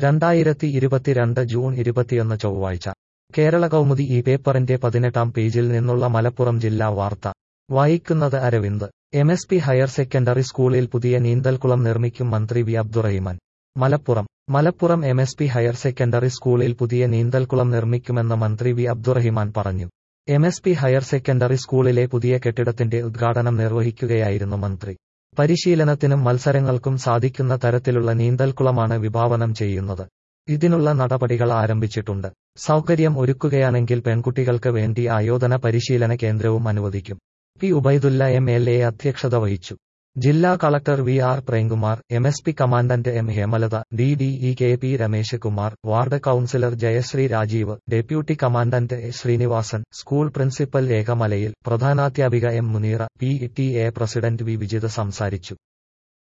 രണ്ടായിരത്തി ഇരുപത്തിരണ്ട് ജൂൺ ഇരുപത്തിയൊന്ന് ചൊവ്വാഴ്ച കേരള കൗമുദി ഈ പേപ്പറിന്റെ പതിനെട്ടാം പേജിൽ നിന്നുള്ള മലപ്പുറം ജില്ലാ വാർത്ത വായിക്കുന്നത് Aravind M S P higher secondary സ്കൂളിൽ പുതിയ നീന്തൽക്കുളം നിർമ്മിക്കും മന്ത്രി V Abdurahiman Malappuram Malappuram M S P higher secondary സ്കൂളിൽ പുതിയ നീന്തൽക്കുളം നിർമ്മിക്കുമെന്ന് മന്ത്രി വി അബ്ദുറഹിമാൻ പറഞ്ഞു M S P higher secondary സ്കൂളിലെ പുതിയ കെട്ടിടത്തിന്റെ ഉദ്ഘാടനം നിർവഹിക്കുകയായിരുന്നു മന്ത്രി പരിശീലനത്തിനും മത്സരങ്ങൾക്കും സാധിക്കുന്ന തരത്തിലുള്ള നീന്തൽക്കുളമാണ് വിഭാവനം ചെയ്യുന്നത് ഇതിനുള്ള നടപടികൾ ആരംഭിച്ചിട്ടുണ്ട് സൗകര്യം ഒരുക്കുകയാണെങ്കിൽ പെൺകുട്ടികൾക്ക് വേണ്ടി ആയോധന പരിശീലന കേന്ദ്രവും അനുവദിക്കും P Ubaidulla M L A അധ്യക്ഷത വഹിച്ചു ജില്ലാ collector V R Premkumar M S P commandant M Hemalatha D D E K P Ramesh Kumar ward councillor Jayasree Rajeev deputy commandant A Srinivasan school principal രേഖമലയിൽ പ്രധാനാധ്യാപിക M Muneera P T A president V Vijith സംസാരിച്ചു